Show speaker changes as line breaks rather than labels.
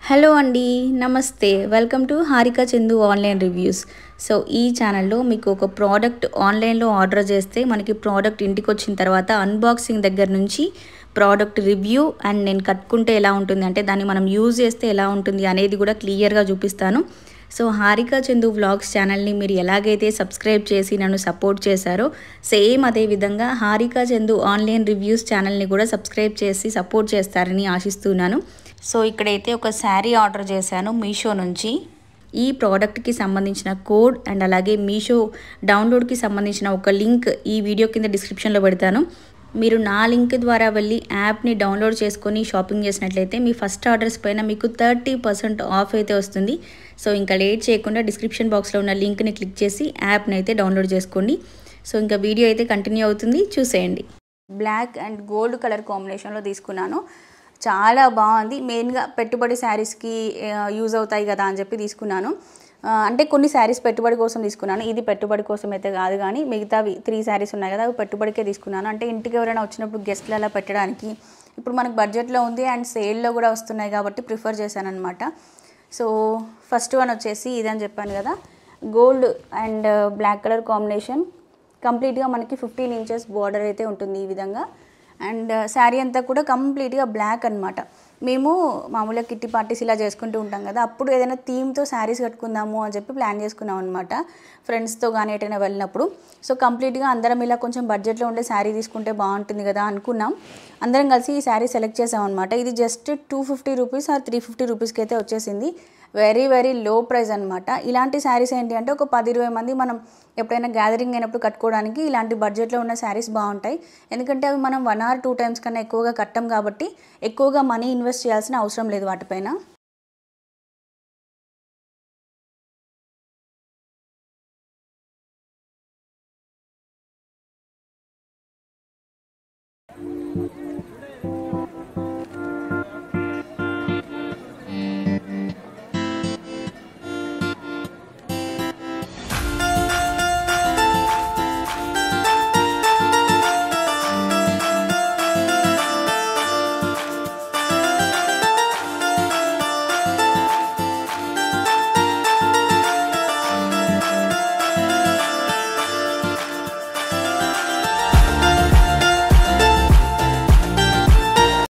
hello అండి నమస్తే welcome to Harika Chandu online reviews so ఈ ఛానల్లో మీకు ఒక ప్రోడక్ట్ ఆన్లైన్లో ఆర్డర్ చేస్తే మనకి ప్రోడక్ట్ ఇంటికి వచ్చిన తర్వాత అన్బాక్సింగ్ దగ్గర నుంచి ప్రోడక్ట్ రివ్యూ అండ్ నేను కట్టుకుంటే ఎలా ఉంటుంది అంటే దాన్ని మనం యూజ్ చేస్తే ఎలా ఉంటుంది అనేది కూడా క్లియర్గా చూపిస్తాను సో హారిక చందు వ్లాగ్స్ ఛానల్ని మీరు ఎలాగైతే సబ్స్క్రైబ్ చేసి నన్ను సపోర్ట్ చేశారో సేమ్ అదే విధంగా హారిక చందు ఆన్లైన్ రివ్యూస్ ఛానల్ని కూడా సబ్స్క్రైబ్ చేసి సపోర్ట్ చేస్తారని ఆశిస్తున్నాను సో ఇక్కడైతే ఒక శారీ ఆర్డర్ చేశాను మీషో నుంచి ఈ ప్రోడక్ట్కి సంబంధించిన కోడ్ అండ్ అలాగే మీషో డౌన్లోడ్కి సంబంధించిన ఒక లింక్ ఈ వీడియో కింద డిస్క్రిప్షన్లో పెడతాను మీరు నా లింక్ ద్వారా వెళ్ళి యాప్ని డౌన్లోడ్ చేసుకొని షాపింగ్ చేసినట్లయితే మీ ఫస్ట్ ఆర్డర్స్ పైన మీకు థర్టీ పర్సెంట్ ఆఫ్ అయితే వస్తుంది సో ఇంకా లేట్ చేయకుండా డిస్క్రిప్షన్ బాక్స్లో ఉన్న లింక్ని క్లిక్ చేసి యాప్ని అయితే డౌన్లోడ్ చేసుకోండి సో ఇంకా వీడియో అయితే కంటిన్యూ అవుతుంది చూసేయండి బ్లాక్ అండ్ గోల్డ్ కలర్ కాంబినేషన్లో తీసుకున్నాను చాలా బాగుంది మెయిన్గా పెట్టుబడి శారీస్కి యూజ్ అవుతాయి కదా అని చెప్పి తీసుకున్నాను అంటే కొన్ని శారీస్ పెట్టుబడి కోసం తీసుకున్నాను ఇది పెట్టుబడి కోసం అయితే కాదు కానీ మిగతావి త్రీ శారీస్ ఉన్నాయి కదా అవి పెట్టుబడికే తీసుకున్నాను అంటే ఇంటికి ఎవరైనా వచ్చినప్పుడు గెస్ట్లు అలా పెట్టడానికి ఇప్పుడు మనకు బడ్జెట్లో ఉంది అండ్ సేల్లో కూడా వస్తున్నాయి కాబట్టి ప్రిఫర్ చేశాను అనమాట సో ఫస్ట్ వన్ వచ్చేసి ఇదని చెప్పాను కదా gold and black colour combination కంప్లీట్గా మనకి ఫిఫ్టీన్ ఇంచెస్ బార్డర్ అయితే ఉంటుంది ఈ విధంగా అండ్ శారీ అంతా కూడా కంప్లీట్గా బ్లాక్ అనమాట మేము మామూలుగా కిట్టి పార్టీస్ ఇలా చేసుకుంటూ ఉంటాం కదా అప్పుడు ఏదైనా థీమ్తో శారీస్ కట్టుకుందాము అని చెప్పి ప్లాన్ చేసుకున్నాం అనమాట ఫ్రెండ్స్తో కానీ ఎటైనా వెళ్ళినప్పుడు సో కంప్లీట్గా అందరం ఇలా కొంచెం బడ్జెట్లో ఉండే శారీ తీసుకుంటే బాగుంటుంది కదా అనుకున్నాం అందరం కలిసి ఈ శారీ సెలెక్ట్ చేసాం అనమాట ఇది just two fifty rupees or three fifty రూపీస్కి అయితే వచ్చేసింది వెరీ వెరీ లో ప్రైస్ అనమాట ఇలాంటి శారీస్ ఏంటి అంటే ఒక పది ఇరవై మంది మనం ఎప్పుడైనా గ్యాదరింగ్ అయినప్పుడు కట్టుకోవడానికి ఇలాంటి బడ్జెట్లో ఉన్న శారీస్ బాగుంటాయి ఎందుకంటే అవి మనం వన్ ఆర్ టూ టైమ్స్ కన్నా ఎక్కువగా కట్టం కాబట్టి ఎక్కువగా మనీ ఇన్వెస్ట్ చేయాల్సిన అవసరం లేదు వాటిపైన